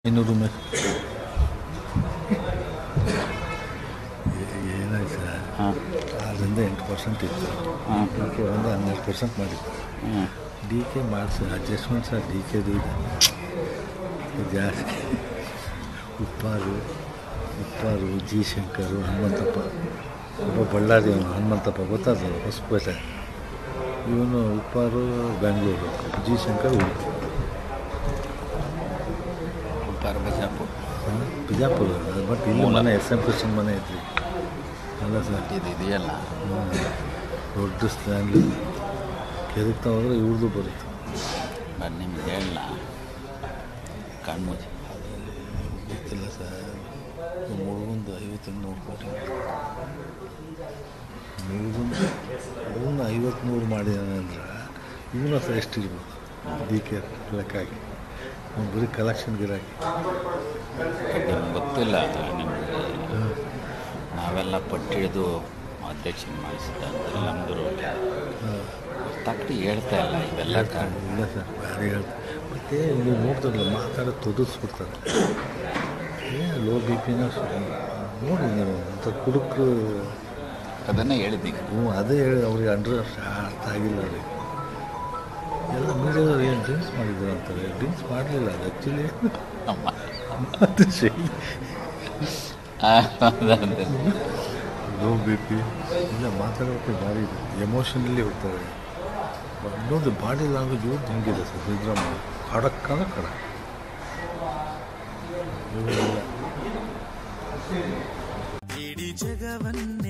ಐನೂರು ಮೇಲೆ ಏನಾಯ್ತು ಸರ್ ಹಾಂ ಆರರಿಂದ ಎಂಟು ಪರ್ಸೆಂಟ್ ಇತ್ತು ಹಾಂ ಡಿ ಕೆ ಒಂದು ಹನ್ನೆರಡು ಪರ್ಸೆಂಟ್ ಮಾಡಿತ್ತು ಹ್ಞೂ ಡಿ ಕೆ ಮಾಡಿಸಿ ಅಡ್ಜಸ್ಟ್ಮೆಂಟ್ ಸರ್ ಡಿ ಕೆದು ಇದೆ ಇದು ಜಾಸ್ತಿ ಉಪ್ಪಾರು ಉಪ್ಪಾರು ಜಿ ಶಂಕರು ಹನುಮಂತಪ್ಪ ಒಬ್ಬ ಬಳ್ಳಾರಿ ಅವನು ಹನುಮಂತಪ್ಪ ಗೊತ್ತಾದ ಹೊಸಪೇಟೆ ಇವನು ಉಪ್ಪಾರು ಬೆಂಗಳೂರು ಜಿ ಶಂಕರ್ ಉಡುಪಿ ಉಪ್ಪಾರ ಬಜಾಪುರ ಹಾಂ, ಬಿಜಾಪುರ ಬಟ್ ಇಲ್ಲಿ ಮನೆ ಎಸ್ ಎಂ ಕೃಷ್ಣನ್ ಮನೆ ಐತ್ರಿ ಅಲ್ಲ ಸರ್ ಇದು ಇದೆಯಲ್ಲ ಹ್ಮ್. ದೊಡ್ಡ ಸ್ಟ್ಯಾಂಡ್ಲಿ ಕೆದಕ್ತಾ ಹೋದ್ರೆ ಇವ್ರದ್ದು ಬರುತ್ತೆ ಬಟ್ ನಿಮ್ಗೆ ಹೇಳಲ್ಲ ಕಣ್ಮುಚ್ಚಿ ಗೊತ್ತಿಲ್ಲ ಸರ್ ಮುಳುಗುಂದು ಐವತ್ತು ನೂರು ಕೋಟಿ ಮುಳುಗುಂದು ಅವನ್ನ ಐವತ್ತು ನೂರು ಮಾಡಿದಾನೆ ಅಂದ್ರೆ ಇವನ ಹತ್ರ ಎಷ್ಟಿರ್ಬೋದು ಡಿ ಕೆ ಲೆಕ್ಕಾಗಿ ಅವ್ನು ಬರೀ ಕಲೆಕ್ಷನ್ ಗಿರಾಕಿ ನಿಮ್ಗೆ ಗೊತ್ತಿಲ್ಲ ನಿಮಗೆ ನಾವೆಲ್ಲ ಪಟ್ಟಿಡಿದು ಅಧ್ಯಕ್ಷನ ಮಾಡಿಸಿದ ಅಂದರೆ ನಮ್ಮದು ತಕ್ಕಡಿ ಹೇಳ್ತಾ ಇಲ್ಲ ಇವೆಲ್ಲ ಕಾರಣ ಇಲ್ಲ ಸರ್ ಬೇರೆ ಹೇಳ್ತಾರೆ ಮತ್ತೆ ನೀವು ನೋಡ್ತಾರಲ್ಲ ಮಾತಾಡೋದು ತೊದಸ್ಬಿಡ್ತಾರೆ ಏ ಲೋ ಬಿ ಪಿನ ನೋಡಿ ನೀವು ಅಂತ ಕುಡುಕರು ಅದನ್ನೇ ಹೇಳಿದ್ದೀಗ ಹ್ಞೂ ಅದೇ ಹೇಳಿ ಅವ್ರಿಗೆ ಅಂಡ್ರ ಅರ್ಥ ಆಗಿಲ್ಲ ಅವ್ರಿಗೆ ಎಲ್ಲ ಮೀಡಿಯಾದವ್ರು ಏನು ಡ್ರಿಂಕ್ಸ್ ಮಾಡಿದ್ರು ಅಂತಾರೆ ಡ್ರಿಂಕ್ಸ್ ಮಾಡಲಿಲ್ಲ ಅದು ಆ್ಯಕ್ಚುಲಿ ನಮ್ಮ ಅದು ಶೈಲಿ ಅದಂತೆ ಲೋ ಬಿ ಪಿ ಇಲ್ಲ ಮಾತಾಡೋಕ್ಕೆ ಭಾರಿ ಇದೆ ಎಮೋಷನಲ್ಲಿ ಹೋಗ್ತಾರೆ ಇನ್ನೊಂದು ಬಾಡಿ ಲ್ಯಾಂಗ್ವೇಜ್ ಇವ್ರದ್ದು ಹೆಂಗಿದೆ ಸರ್ ಸಿದ್ದರಾಮಯ್ಯ ಖಡಕ್ ಅಂದ್ರೆ ಖಡಕ್ ಇವ್ರಿಲ್ಲ. ಇಡೀ ಜಗವನ್ನ